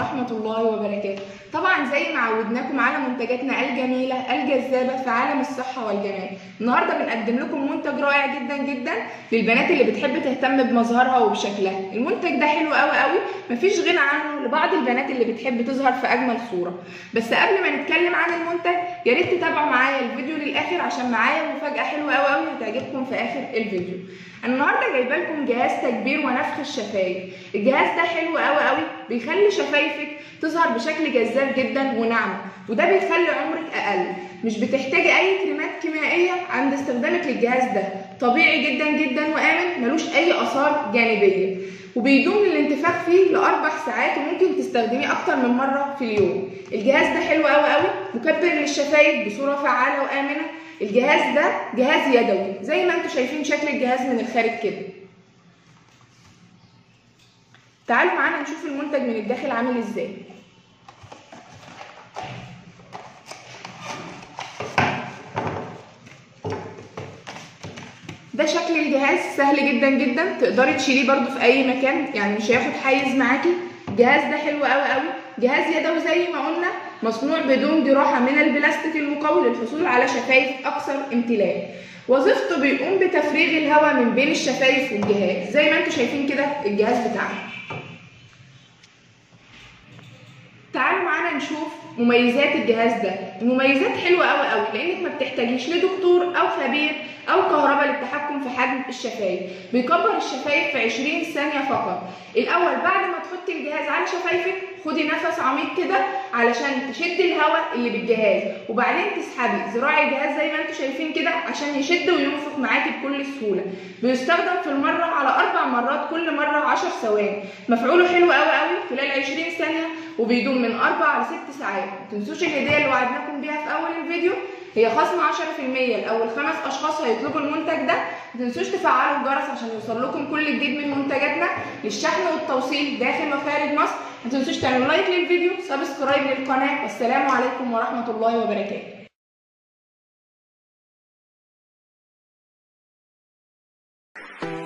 ورحمة الله وبركاته طبعا زي ما عودناكم على منتجاتنا الجميلة الجذابة في عالم الصحة والجمال النهاردة بنقدم لكم منتج رائع جدا جدا للبنات اللي بتحب تهتم بمظهرها وبشكلها المنتج ده حلو قوي قوي مفيش غنى عنه لبعض البنات اللي بتحب تظهر في أجمل صورة بس قبل ما نتكلم عن المنتج يا ريت تتابعوا معايا الفيديو للآخر عشان معايا مفاجأة حلوة قوي قوي هتعجبكم في آخر الفيديو انا النهارده جايبه لكم جهاز تكبير ونفخ الشفايف الجهاز ده حلو قوي قوي بيخلي شفايفك تظهر بشكل جذاب جدا وناعمه وده بيخلي عمرك اقل مش بتحتاجي اي كريمات كيميائيه عند استخدامك للجهاز ده طبيعي جدا جدا وامن ملوش اي اثار جانبيه وبيدوم الانتفاخ فيه لاربع ساعات وممكن تستخدميه اكتر من مره في اليوم الجهاز ده حلو قوي قوي مكبر للشفايف بصوره فعاله وامنه الجهاز ده جهاز يدوي زي ما انتم شايفين شكل الجهاز من الخارج كده تعالوا معانا نشوف المنتج من الداخل عامل ازاي ده شكل الجهاز سهل جدا جدا تقدري تشيليه برده في اي مكان يعني مش هياخد حيز معاكي الجهاز ده حلو قوي قوي جهاز يدوي زي ما قلنا مصنوع بدون جراحة من البلاستيك المقوي للحصول على شفايف أكثر امتلاء وظيفته بيقوم بتفريغ الهواء من بين الشفايف والجهاز زي ما انتم شايفين كده الجهاز بتاعنا تعالوا معانا نشوف مميزات الجهاز ده المميزات حلوه قوي قوي لانك ما بتحتاجيش لدكتور او خبير او كهرباء للتحكم في حجم الشفايف بيكبر الشفايف في 20 ثانيه فقط الاول بعد ما تحطي الجهاز على شفايفك خدي نفس عميق كده علشان تشدي الهواء اللي بالجهاز وبعدين تسحبي ذراع الجهاز زي ما انتم شايفين كده عشان يشد وينفخ معاكي بكل سهوله بيستخدم في المره على اربع مرات كل مره 10 ثواني مفعوله حلو قوي قوي خلال 20 ثانيه وبيدوم من 4 ل 6 ساعات ما تنسوش الهديه اللي وعدناكم بيها في اول الفيديو هي خصم 10% لاول خمس اشخاص هيطلبوا المنتج ده ما تنسوش تفعلوا الجرس عشان يوصل لكم كل جديد من منتجاتنا للشحن والتوصيل داخل وخارج مصر ما تنسوش تعملوا لايك للفيديو سبسكرايب للقناه والسلام عليكم ورحمه الله وبركاته